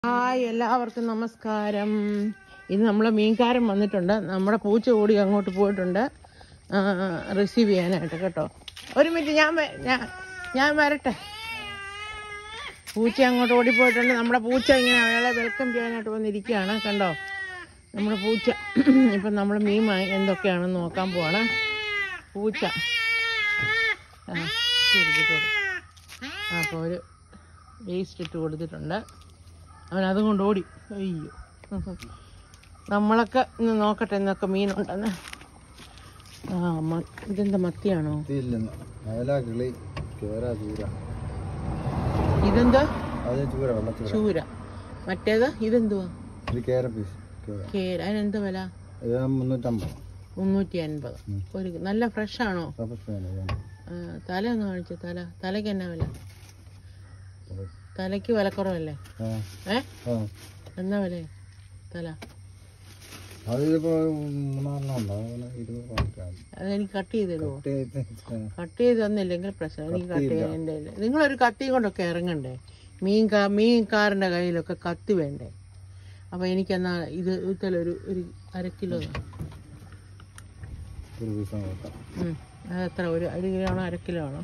Hi എല്ലാവർക്കും നമസ്കാരം ഇന്ന് നമ്മളെ മീൻകാരൻ വന്നിട്ടുണ്ട് നമ്മുടെ പൂച്ച ഓടി അങ്ങോട്ട് പോയിട്ടുണ്ട് റിസീവ് ചെയ്യാനായിട്ട് കേട്ടോ ഒരു മിനിറ്റ് ഞാൻ വ- ഞാൻ ഞാൻ വരട്ടെ പൂച്ച അങ്ങോട്ട് ഓടിപ്പോയിട്ടുണ്ട് നമ്മുടെ പൂച്ച ഇങ്ങനെ അയാളെ വെൽക്കം ചെയ്യാനായിട്ട് വന്നിരിക്കുകയാണ് കണ്ടോ നമ്മുടെ പൂച്ച ഇപ്പം നമ്മൾ മീൻ വാങ്ങി എന്തൊക്കെയാണെന്ന് നോക്കാൻ പോവാണ് പൂച്ച ആ കൊടുത്തിട്ട് കൊടു. ആ, അപ്പോൾ ഒരു വേസ്റ്റ് ഇട്ട് കൊടുത്തിട്ടുണ്ട് അവൻ അതും കൊണ്ട് ഓടി അയ്യോ നമ്മളൊക്കെ ഇന്ന് നോക്കട്ടെ എന്നൊക്കെ മീനുണ്ടെന്ന് ആ മ- ഇതെന്താ മത്തിയാണോ ഇല്ലെന്ന് അയല കിളി കേര ചൂര ഇതെന്താ അത് ചൂര വെള്ളച്ചൂര ചൂര മറ്റേത് ഇതെന്തുവാ ഇത് കേര പീസ് കേര കേര അതിനെന്താ വില ഇത് മുന്നൂറ്റമ്പത് മുന്നൂറ്റി അൻപത് ഉം. ഒരു നല്ല ഫ്രഷ് ആണോ സഫസ്ഫേൻ ഇതാണ്. ആ, തല ഒന്ന് കാണിച്ചു തല തലയ്ക്ക് എന്നാ വില അത് തലയ്ക്ക് വിലക്കുറവല്ലേ ആ ഏ ആ എന്നാ വില തല അതിപ്പോ മൂന്നാറെണ്ണം ഉണ്ട് അതിന് ഇരുന്നൂറ് വാങ്ങിക്കാം അതെനിക്ക് കട്ട് ചെയ്ത് തരുമോ കട്ട് ചെയ്ത് കട്ട് ചെയ്ത് തന്നില്ലെങ്കിൽ പ്രശ്നം എനിക്ക് കട്ട് കത്തിയില്ല. ചെയ്യാൻ എൻ്റെ കയ്യില്. നിങ്ങളൊരു കത്തി കൊണ്ടൊക്കെ ഇറങ്ങണ്ടേ മീൻ കാ മീൻകാരൻ്റെ കയ്യിലൊക്കെ കത്തി വേണ്ടേ അപ്പോൾ എനിക്കെന്നാ ഇത് ഇതിലൊരു ഒരു അര കിലോ തന്നോ. ഒരു പീസ് നോക്കാം ഉം. അത് എത്ര ഒരു ഒരു കിലോ ആണോ അര കിലോ ആണോ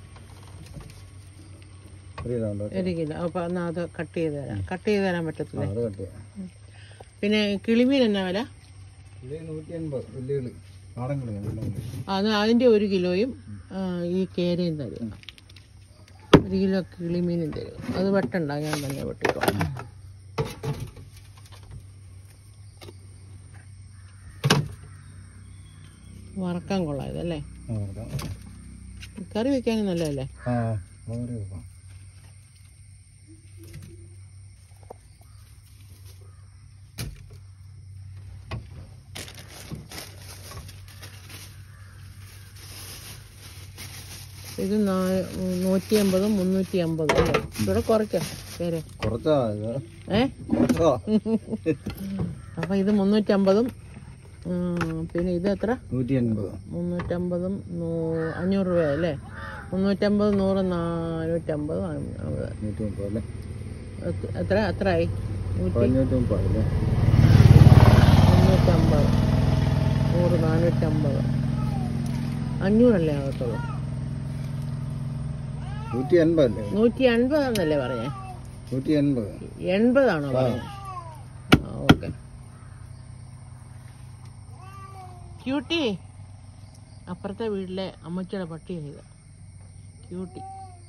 ഒരു കിലോ ഉണ്ട് ഒരു കിലോ അപ്പോൾ എന്നാൽ അത് കട്ട് ചെയ്ത് തരാം കട്ട് ചെയ്ത് തരാൻ ആ, പറ്റത്തില്ലേ അത് കട്ട് ചെയ്യാം പിന്നെ കിളിമീൻ എന്നാ വില ഇത് നൂറ്റി അൻപത് വലിയ കിളി നാടൻ കിളി നല്ല കിളി അത് അതിൻ്റെ ഒരു കിലോയും ആ, ഈ കേരയും തരും ഒരു കിലോ കിളിമീനും തരും അത് വെട്ടണ്ട ഞാൻ തന്നെ വെട്ടിക്കോളാം വറക്കാൻ കൊള്ളാം ഇതല്ലേ ആ കൊടുക്കാം. കറി വെക്കാനും നല്ലതല്ലേ ആ വളരെ വെക്കാം ഇത് നാ- നൂറ്റി അമ്പതും മുന്നൂറ്റി അമ്പതും അല്ലേ ഇവിടെ കുറയ്ക്കാം പേര് കുറച്ചാ ഇത് ഏ കുറച്ചാ അപ്പം ഇത് മുന്നൂറ്റമ്പതും ഉം, പിന്നെ ഇത് എത്ര നൂറ്റി അൻപത് മുന്നൂറ്റമ്പതും നൂ- അഞ്ഞൂറ് രൂപ അല്ലേ മുന്നൂറ്റമ്പത് നൂറ് നാനൂറ്റമ്പത് അമ്പത് നൂറ്റി മുപ്പത് അല്ലേ എത്ര- എത്ര എത്രയായി നൂറ്റി അഞ്ഞൂറ്റി മുപ്പത് അല്ലേ മുന്നൂറ്റമ്പത് നൂറ് നാനൂറ്റമ്പത് അഞ്ഞൂറല്ലേ ആകത്തുള്ളൂ നൂറ്റി അൻപത് അല്ലേ നൂറ്റി അൻപതാന്നല്ലേ പറഞ്ഞേ നൂറ്റി അൻപത് എൺപതാണോ ആ. പറഞ്ഞത് ആ ഓക്കെ ക്യൂട്ടി അപ്പുറത്തെ വീട്ടിലെ അമ്മച്ചിയുടെ പട്ടിയാണ് ഇത് ക്യൂട്ടി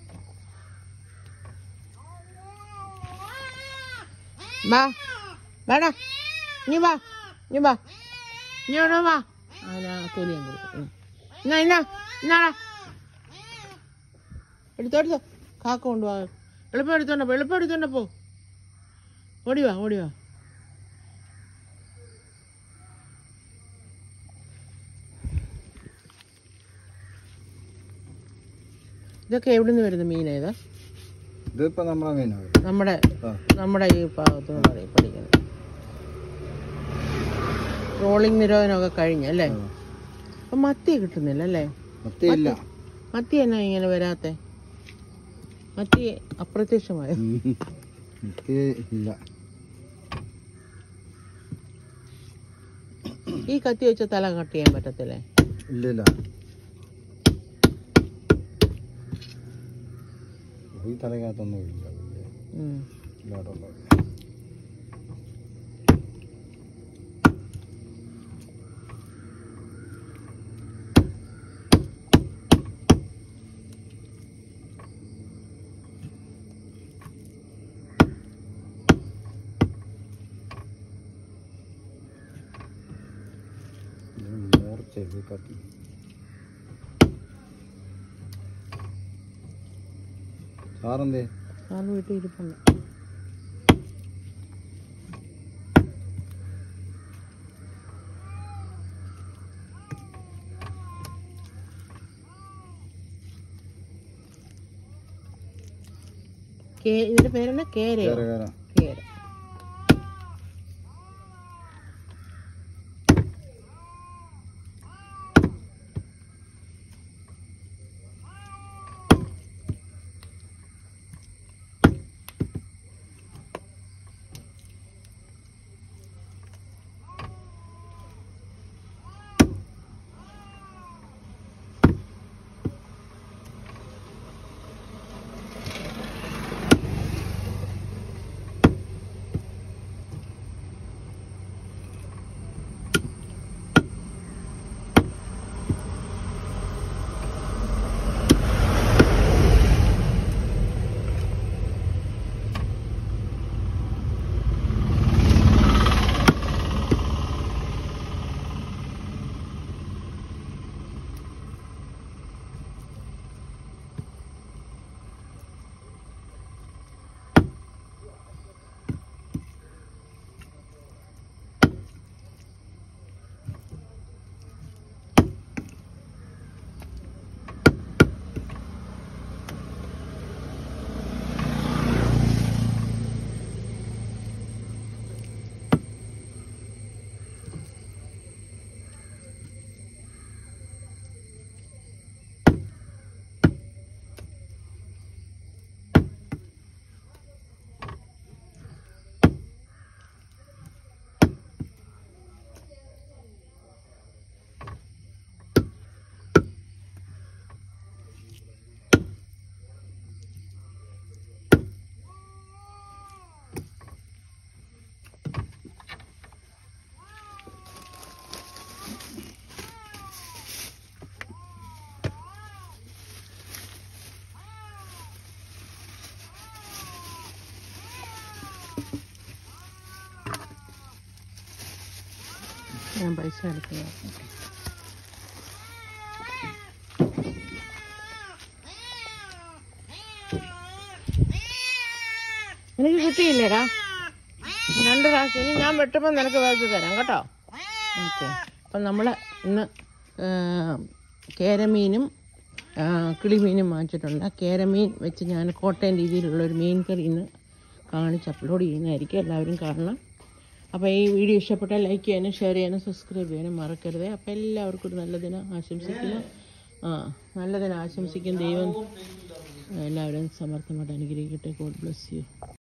വാ വാടാ നീ വാ നീ വാ നീ ഇവിടെ വാ അതിനാ തൊലി ഞാൻ കൊടുക്കും ഉം. എന്നാ എന്നാ എന്നാടാ എടുത്തോടുത്തോ കാക്ക കൊണ്ടുപോവാ എളുപ്പം എടുത്തോണ്ട പോ എളുപ്പം എടുത്തോണ്ട പോ ഓടി വാ ഓടി വാ ഇതൊക്കെ എവിടുന്ന് വരുന്ന മീനാ ഇത് ഇതിപ്പോ നമ്മളെ മീനാണ് നമ്മുടെ ആ നമ്മുടെ ഈ ഭാഗത്തുനിന്ന് പറയും പഠിക്കുന്നത് ട്രോളിംഗ് നിരോധനമൊക്കെ കഴിഞ്ഞല്ലേ ആ. അപ്പൊ മത്തി കിട്ടുന്നില്ല അല്ലേ മത്തി ഇല്ല മത്തി എന്നാ ഇങ്ങനെ വരാത്തെ മത്തി അപ്രത്യക്ഷമായോ ഉം. മത്തി ഇല്ല ഈ കത്തി വെച്ച തല കട്ട് ചെയ്യാൻ പറ്റത്തില്ലേ ഇല്ല ഇല്ല ഈ തലക്കകത്തൊന്നും ഇല്ല വലിയ ഉം. ഇല്ലാടുള്ളത് മോർച്ച ഇത് കത്തി സാറെന്തേ സാറ് വീട്ടിൽ ഇരിപ്പുണ്ട് കേ- ഇതിന്റെ പേരെന്നാ കേരയോ കേര കേര കേര ഞാൻ പൈസ എടുക്കുക എനിക്ക് കിട്ടിയില്ലേടാ രണ്ട് പ്രാവശ്യം ഇനി ഞാൻ വെട്ടുമ്പോൾ നിനക്ക് വേർത്ത് തരാം കേട്ടോ ഓക്കെ അപ്പം നമ്മൾ ഇന്ന് ആ, കേരമീനും ആ, കിളിമീനും വാങ്ങിച്ചിട്ടുണ്ട് ആ കേരമീൻ വെച്ച് ഞാൻ കോട്ടയം രീതിയിലുള്ള ഒരു മീൻ കറി ഇന്ന് കാണിച്ച് അപ്ലോഡ് ചെയ്യുന്നതായിരിക്കും എല്ലാവരും കാണണം അപ്പോൾ ഈ വീഡിയോ ഇഷ്ടപ്പെട്ടാൽ ലൈക്ക് ചെയ്യാനും ഷെയർ ചെയ്യാനും സബ്സ്ക്രൈബ് ചെയ്യാനും മറക്കരുത് അപ്പോൾ എല്ലാവർക്കും ഒരു നല്ല ദിനം ആശംസിക്കുന്നു ആ നല്ല ദിനം ആശംസിക്കും ദൈവം എല്ലാവരും സമർത്ഥമായിട്ട് അനുഗ്രഹിക്കട്ടെ ഗോഡ് ബ്ലസ് യു